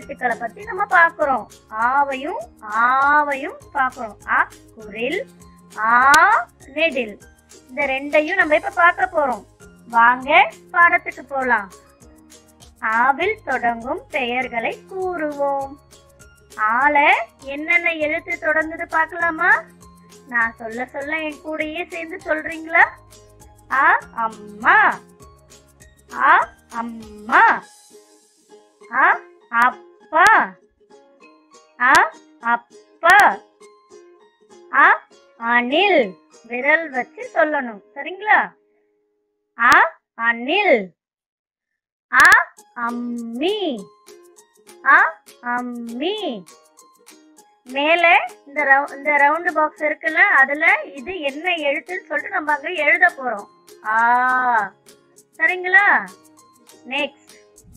எழுத்துக்களை பத்தி நம்ம பார்க்கிறோம் ஆவையும் ஆவையும் பார்க்கிறோம் ஆ குரில் ஆ நெடில் இந்த ரெண்டையும் நம்ம இப்ப பார்க்க போறோம் வாங்க பாடத்துக்கு போலாம் ஆவில் தொடங்கும் பெயர்களை கூறுவோம் ஆல என்னென்ன எழுத்து தொடங்குது பார்க்கலாமா நான் சொல்ல சொல்ல என் கூடயே சேர்ந்து சொல்றீங்களா ஆ அம்மா ஆ அம்மா ஆ அப்பா ஆ அப்பா ஆ அணில் விரல் வச்சு சொல்லணும் சரிங்களா ஆ அணில் ஆ அம்மி ஆ அம்மி மேல இந்த ரவு- இந்த ரவுண்ட் பாக்ஸ் இருக்குல்ல அதுல இது என்ன எழுத்துன்னு சொல்லிட்டு நம்ம அங்க எழுத போறோம் ஆ சரிங்களா நெக்ஸ்ட்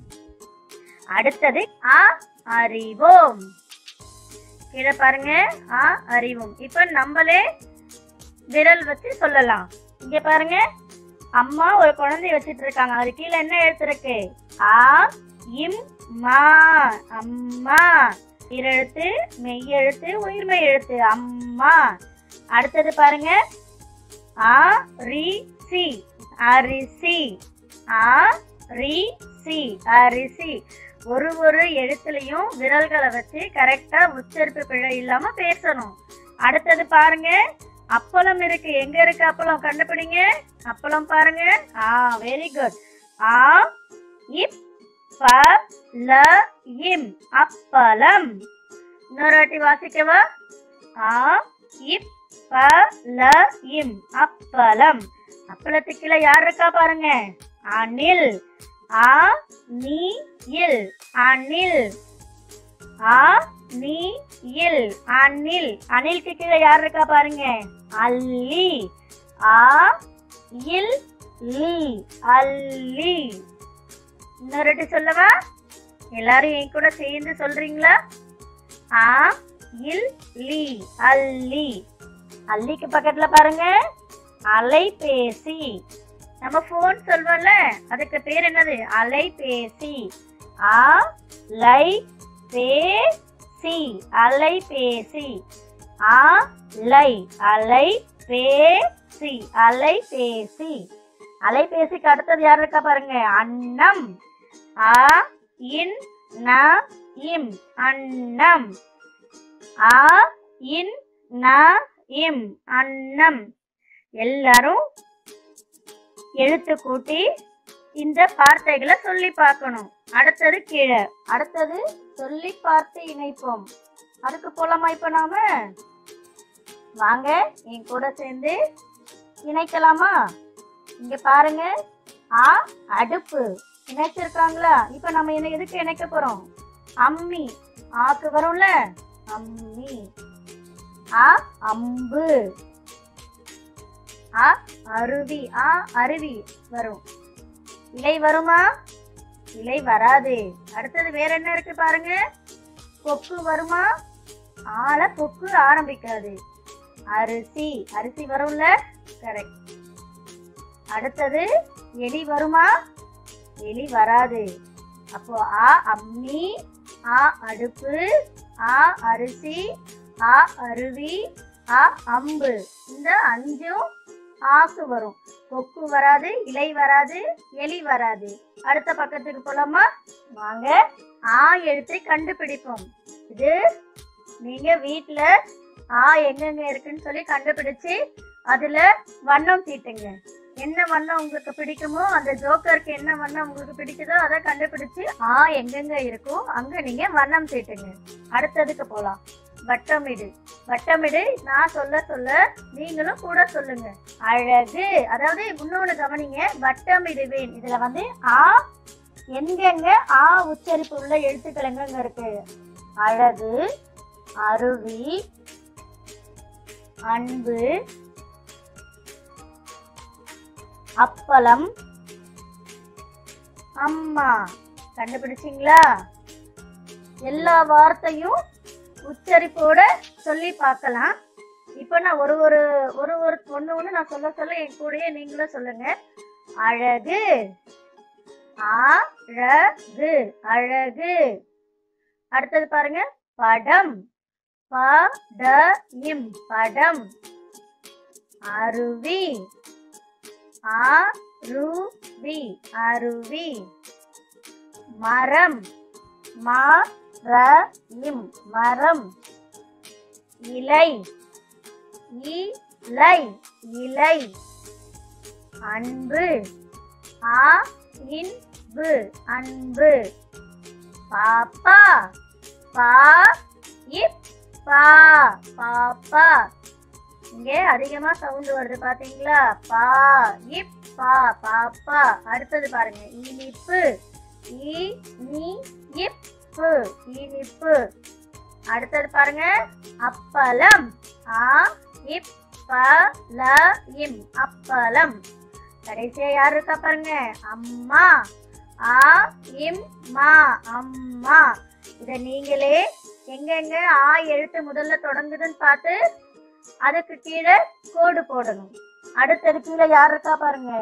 அடுத்தது ஆ அறிவோம் கீழே பாருங்க ஆ அறிவோம் இப்ப நம்மளே விரல் வச்சு சொல்லலாம் இங்க பாருங்க அம்மா ஒரு குழந்தைய வச்சிட்டு இருக்காங்க அது கீழே என்ன எழுத்து இருக்கு ஆ இம் மா அம்மா ஈரெழுத்து மெய்யெழுத்து உயிர்மெய் எழுத்து அம்மா அடுத்தது பாருங்க ஆ ரி சி அரிசி ஆ ரி சி அரிசி ஒரு ஒரு எழுத்துலயும் விரல்களை வச்சு கரெக்டா உச்சரிப்பு பிழை இல்லாம பேசணும் அடுத்தது பாருங்க அப்பளம் இருக்கு எங்க இருக்கு அப்பளம் கண்டுபிடிங்க அப்பளம் பாருங்க ஆ வெரி குட் ஆ இப் ப ல இம் அப்பளம் இன்னொரு வாட்டி வாசிக்கவா ஆ இப் ப ல இம் அப்பளம் அப்பளத்துக்குள்ள யார் இருக்கா பாருங்க அணில் ஆ நீ இல் அணில் ஆ நீ இல் அணில் அணிலுக்கு கீழே யார் இருக்கா பாருங்க அல்லி ஆ இல் லி அல்லி இன்னொரு வாட்டி சொல்லவா எல்லாரும் என் கூட சேர்ந்து சொல்றீங்களா ஆ இல் லி அல்லி அல்லிக்கு பக்கத்துல பாருங்க அலைபேசி நம்ம போன் சொல்வோம்ல அதுக்கு பேர் என்னது அலைபேசி ஆ லை பே சி அலைபேசி ஆ லை அலை பே சி அலைபேசி அலைபேசிக்கு அடுத்தது யார் இருக்கா பாருங்க அன்னம் ஆ இன் ந இம் அன்னம் ஆ இன் ந இம் அன்னம் எல்லாரும் எழுத்து கூட்டி இந்த வார்த்தைகளை சொல்லி பார்க்கணும் அடுத்தது கீழே அடுத்தது சொல்லி பார்த்து இணைப்போம் அதுக்கு போலாமா இப்ப நாம வாங்க என் கூட சேர்ந்து இணைக்கலாமா இங்க பாருங்க ஆ அடுப்பு இணைச்சிருக்காங்களா இப்ப நம்ம என்ன எதுக்கு இணைக்க போறோம் அம்மி ஆக்கு வரும்ல அம்மி ஆ அம்பு ஆ அருவி ஆ அருவி வரும் இலை வருமா இலை வராது அடுத்தது வேற என்ன இருக்கு பாருங்க கொக்கு வருமா ஆள கொக்கு ஆரம்பிக்காது அரிசி அரிசி வரும்ல கரெக்ட் அடுத்தது எலி வருமா எலி வராது அப்போ ஆ அம்மி ஆ அடுப்பு ஆ அரிசி ஆ அருவி ஆ அம்பு இந்த அஞ்சும் ஆக்கு வரும் கொக்கு வராது இலை வராது எலி வராது அடுத்த பக்கத்துக்கு போலாமா வாங்க ஆ எழுத்தை கண்டுபிடிப்போம் இது நீங்க வீட்ல ஆ எங்கெங்க இருக்குன்னு சொல்லி கண்டுபிடிச்சு அதுல வண்ணம் தீட்டுங்க என்ன வண்ணம் உங்களுக்கு பிடிக்குமோ அந்த ஜோக்கருக்கு என்ன வண்ணம் உங்களுக்கு பிடிக்குதோ அதை கண்டுபிடிச்சு ஆ எங்கெங்க இருக்கோ அங்க நீங்க வண்ணம் தீட்டுங்க அடுத்ததுக்கு போலாம் வட்டமிடு வட்டமிடு நான் சொல்ல சொல்ல நீங்களும் கூட சொல்லுங்க அழகு அதாவது இன்னொன்னு கவனிங்க வட்டமிடுவேன் இதுல வந்து ஆ எங்கெங்க ஆ உச்சரிப்பு உள்ள எழுத்துக்கள் எங்கெங்க இருக்கு அழகு அருவி அன்பு அப்பளம் அம்மா கண்டுபிடிச்சிங்களா எல்லா வார்த்தையும் உச்சரிப்போட சொல்லி பார்க்கலாம் இப்போ நான் ஒரு ஒரு ஒரு ஒரு ஒன்று ஒன்று நான் சொல்ல சொல்ல என் கூடயே நீங்களும் சொல்லுங்க அழகு அழகு அழகு அடுத்தது பாருங்க படம் ப ட இம் படம் அருவி ஆ ரு வி அருவி மரம் மா ர இம் மரம் இலை இலை இலை அன்பு ஆ இன்பு அன்பு பாப்பா பா இப் பா பாப்பா இங்கே அதிகமா சவுண்ட் வருது பாத்தீங்களா பா இப் பா பாப்பா அடுத்தது பாருங்க இனிப்பு இ நீ இப்பு இனிப்பு அடுத்தது பாருங்க அப்பளம் ஆ இப் ப ல இம் அப்பளம் கடைசியா யார் இருக்கா பாருங்க அம்மா ஆ இம் மா அம்மா இத நீங்களே எங்கெங்க ஆ எழுத்து முதல்ல தொடங்குதுன்னு பார்த்து அதுக்கு கீழே கோடு போடணும் அடுத்தது கீழே யார் இருக்கா பாருங்க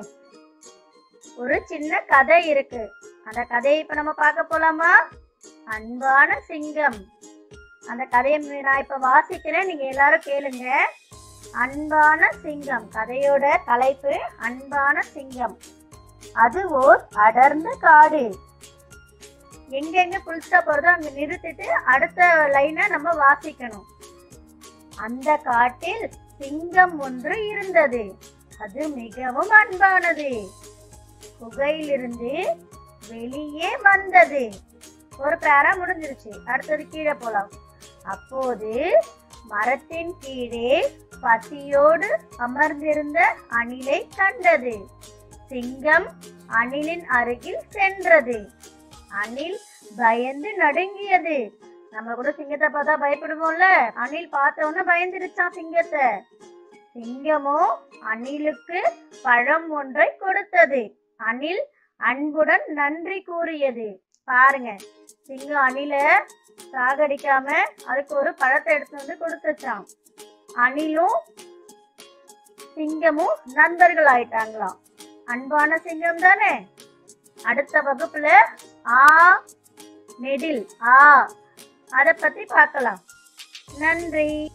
ஒரு சின்ன கதை இருக்கு அந்த கதையை இப்ப நம்ம பார்க்க போலாமா அன்பான சிங்கம் அந்த கதையை மி- நான் இப்ப வாசிக்கிறேன் நீங்க எல்லாரும் கேளுங்க அன்பான சிங்கம் கதையோட தலைப்பு அன்பான சிங்கம் அது ஓர் அடர்ந்த காடு எங்கெங்க புல் ஸ்டாப் வருதோ அங்க நிறுத்திட்டு அடுத்த லைனை நம்ம வாசிக்கணும் அந்த காட்டில் சிங்கம் ஒன்று இருந்தது அது மிகவும் அன்பானது குகையிலிருந்து வெளியே வந்தது ஒரு பேரா முடிஞ்சிருச்சு அடுத்தது கீழே போலாம் அப்போது மரத்தின் கீழே பசியோடு அமர்ந்திருந்த அணிலை கண்டது சிங்கம் அணிலின் அருகில் சென்றது அணில் பயந்து நடுங்கியது நம்ம கூட சிங்கத்தை பார்த்தா பயப்படுவோம்ல அணில் பார்த்த உடனே பயந்துருச்சான் சிங்கத்தை சிங்கமோ அணிலுக்கு பழம் ஒன்றை கொடுத்தது அணில் அன்புடன் நன்றி கூறியது பாருங்க சிங்கம் அணில சாகடிக்காம அதுக்கு ஒரு பழத்தை எடுத்து வந்து கொடுத்துச்சான் அணிலும் சிங்கமும் நண்பர்கள் ஆயிட்டாங்களாம் அன்பான சிங்கம் தானே அடுத்த வகுப்புல ஆ நெடில் ஆ அத பத்தி பார்க்கலாம் நன்றி